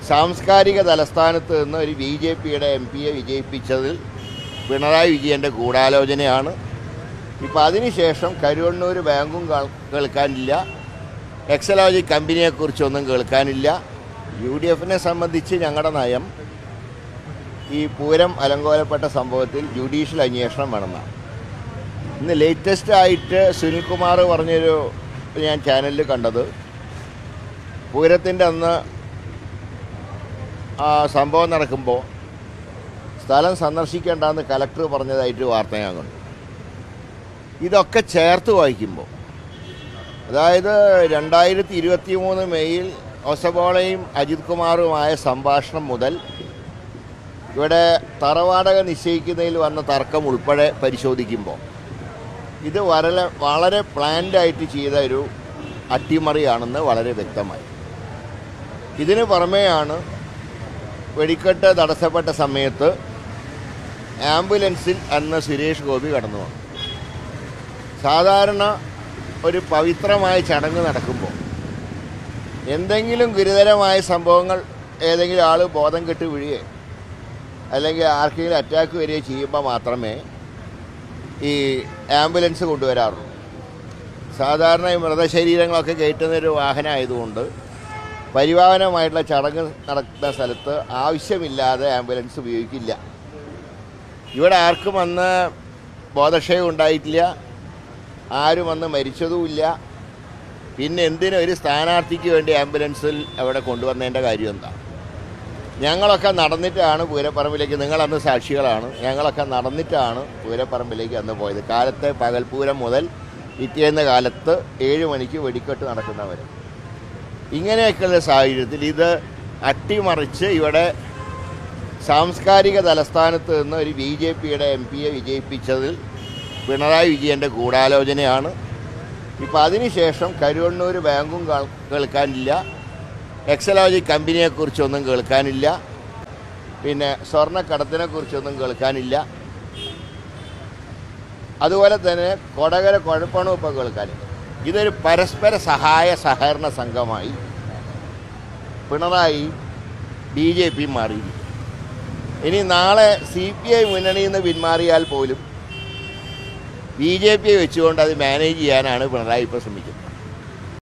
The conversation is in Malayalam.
സാംസ്കാരിക തലസ്ഥാനത്ത് നിന്ന് ഒരു ബി ജെ പിയുടെ എം പിയെ വിജയിപ്പിച്ചതിൽ പിണറായി വിജയൻ്റെ ഗൂഢാലോചനയാണ് ഇപ്പോൾ അതിനുശേഷം കരുവണ്ണൂർ ബാങ്കും കേൾ- കേൾക്കാനില്ല എക്സലോജി കമ്പനിയെക്കുറിച്ചൊന്നും കേൾക്കാനില്ല യു ഡി എഫിനെ സംബന്ധിച്ച് ഞങ്ങളുടെ നയം ഈ പൂരം അലങ്കോലപ്പെട്ട സംഭവത്തിൽ ജുഡീഷ്യൽ അന്വേഷണം വേണമെന്നാണ് ഇന്ന് ലേറ്റസ്റ്റ് ആയിട്ട് സുനിൽകുമാർ പറഞ്ഞൊരു ഞാൻ ചാനലിൽ കണ്ടത് പൂരത്തിൻ്റെ അന്ന് ആ സംഭവം നടക്കുമ്പോൾ സ്ഥലം സന്ദർശിക്കേണ്ടെന്ന് കലക്ടർ പറഞ്ഞതായിട്ട് വാർത്ത ഞാൻ കണ്ടു ഇതൊക്കെ ചേർത്ത് വായിക്കുമ്പോൾ അതായത് രണ്ടായിരത്തി ഇരുപത്തി മൂന്ന് മെയ്യിൽ ഒസബോളയും അജിത് കുമാറുമായ സംഭാഷണം മുതൽ ഇവിടെ തറവാടക നിശ്ചയിക്കുന്നതിൽ വന്ന തർക്കം ഉൾപ്പെടെ പരിശോധിക്കുമ്പോൾ ഇത് വളരെ വളരെ പ്ലാൻഡായിട്ട് ചെയ്ത ഒരു അട്ടിമറിയാണെന്ന് വളരെ വ്യക്തമായി ഇതിന് പുറമെയാണ് വെടിക്കെട്ട് തടസ്സപ്പെട്ട സമയത്ത് ആംബുലൻസിൽ അന്ന് സുരേഷ് ഗോപി കടന്നു വന്നു സാധാരണ ഒരു പവിത്രമായ ചടങ്ങ് നടക്കുമ്പോൾ എന്തെങ്കിലും ഗുരുതരമായ സംഭവങ്ങൾ ഏതെങ്കിലും ആൾ ബോധം കെട്ട് വീഴുകയോ അല്ലെങ്കിൽ ആർക്കെങ്കിലും അറ്റാക്ക് വരികയോ ചെയ്യുമ്പോൾ മാത്രമേ ഈ ആംബുലൻസ് കൊണ്ടുവരാറുള്ളൂ സാധാരണ ഈ മൃതശരീരങ്ങളൊക്കെ കയറ്റുന്ന ഒരു വാഹനമായതുകൊണ്ട് പരിവാഹനമായിട്ടുള്ള ചടങ്ങ് നടക്കുന്ന സ്ഥലത്ത് ആവശ്യമില്ലാതെ ആംബുലൻസ് ഉപയോഗിക്കില്ല ഇവിടെ ആർക്കും അന്ന് ബോധക്ഷയം ഉണ്ടായിട്ടില്ല ആരും അന്ന് മരിച്ചതുമില്ല പിന്നെ എന്തിനും ഒരു സ്ഥാനാർത്ഥിക്ക് വേണ്ടി ആംബുലൻസിൽ അവിടെ കൊണ്ടുവന്നതിൻ്റെ കാര്യം എന്താ ഞങ്ങളൊക്കെ നടന്നിട്ടാണ് പൂരപ്പറമ്പിലേക്ക് നിങ്ങളന്ന് സാക്ഷികളാണ് ഞങ്ങളൊക്കെ നടന്നിട്ടാണ് പൂരപ്പറമ്പിലേക്ക് അന്ന് പോയത് കാലത്തെ പകൽപൂരം മുതൽ പിറ്റേന്ന് കാലത്ത് ഏഴ് മണിക്ക് വെടിക്കെട്ട് നടക്കുന്നവർ ഇങ്ങനെയൊക്കെയുള്ള സാഹചര്യത്തിൽ ഇത് അട്ടിമറിച്ച് ഇവിടെ സാംസ്കാരിക തലസ്ഥാനത്ത് നിന്ന് ഒരു ബി ജെ പിയുടെ എം പിയെ വിജയിപ്പിച്ചതിൽ പിണറായി വിജയൻ്റെ ഗൂഢാലോചനയാണ് ഇപ്പോൾ അതിനുശേഷം കരുവണ്ണൂർ ബാങ്കും കേൾ- കേൾക്കാനില്ല എക്സലോജി കമ്പനിയെക്കുറിച്ചൊന്നും കേൾക്കാനില്ല പിന്നെ സ്വർണ്ണക്കടത്തിനെ കുറിച്ചൊന്നും കേൾക്കാനില്ല അതുപോലെ തന്നെ കൊടകര കുഴപ്പണവും ഇപ്പോൾ കേൾക്കാനില്ല ഇതൊരു പരസ്പര സഹായ സഹകരണ സംഘമായി പിണറായി ബി ജെ പി മാറിയിരിക്കും ഇനി നാളെ സി പി ഐ മുന്നണിയിൽ നിന്ന് പിന്മാറിയാൽ പോലും ബി ജെ പിയെ വെച്ചുകൊണ്ട് അത് മാനേജ് ചെയ്യാനാണ് പിണറായി ഇപ്പോൾ ശ്രമിക്കുന്നത്